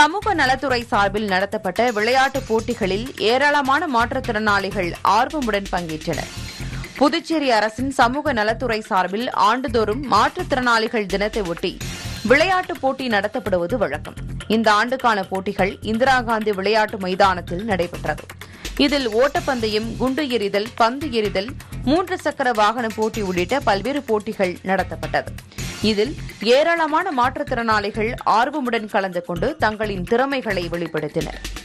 சமூக நலத்துறை சார்பில் நடத்தப்பட்ட விளையாட்டுப் போட்டிகளில் ஏராளமான மாற்றுத்திறனாளிகள் ஆர்வமுடன் பங்கேற்றனர் புதுச்சேரி அரசின் சமூக நலத்துறை சார்பில் ஆண்டுதோறும் மாற்றுத்திறனாளிகள் தினத்தை ஒட்டி விளையாட்டுப் போட்டி நடத்தப்படுவது வழக்கம் இந்த ஆண்டுக்கான போட்டிகள் இந்திரா காந்தி விளையாட்டு மைதானத்தில் நடைபெற்றது இதில் ஓட்டப்பந்தயம் குண்டு எறிதல் பந்து எறிதல் மூன்று சக்கர வாகன போட்டி உள்ளிட்ட பல்வேறு போட்டிகள் நடத்தப்பட்டது இதில் ஏராளமான மாற்றுத்திறனாளிகள் ஆர்வமுடன் கலந்து கொண்டு தங்களின் திறமைகளை வெளிப்படுத்தினர்